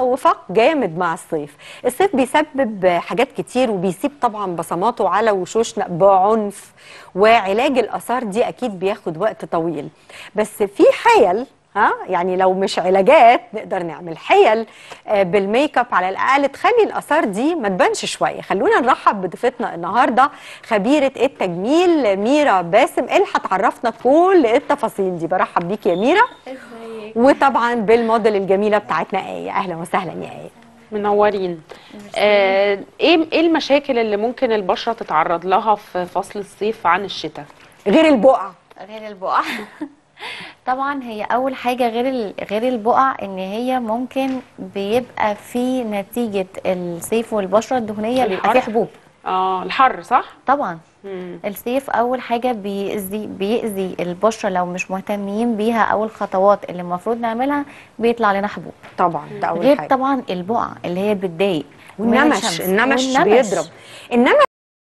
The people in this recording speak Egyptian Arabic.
وفاق جامد مع الصيف الصيف بيسبب حاجات كتير وبيسيب طبعا بصماته على وشوشنا بعنف وعلاج الاثار دي اكيد بياخد وقت طويل بس في حيل ها يعني لو مش علاجات نقدر نعمل حيل آه، بالميك اب على الاقل تخلي الاثار دي ما تبانش شويه خلونا نرحب بضيفتنا النهارده خبيره التجميل ميرا باسم اللي هتعرفنا كل التفاصيل دي برحب بيك يا ميرا وطبعا بالموديل الجميله بتاعتنا ايه اهلا وسهلا يا ايه منورين آه ايه ايه المشاكل اللي ممكن البشره تتعرض لها في فصل الصيف عن الشتاء غير البقع غير البقع طبعا هي اول حاجه غير ال- غير البقع ان هي ممكن بيبقى في نتيجه الصيف والبشره الدهنيه بيبقى في الحر؟ حبوب اه الحر صح طبعا مم. الصيف اول حاجه بيأذي بيأذي البشره لو مش مهتمين بيها او الخطوات اللي المفروض نعملها بيطلع لنا حبوب طبعا ده اول غير حاجه طبعا البقع اللي هي بتضايق من والنمش الشمس. النمش والنمش. بيضرب النمش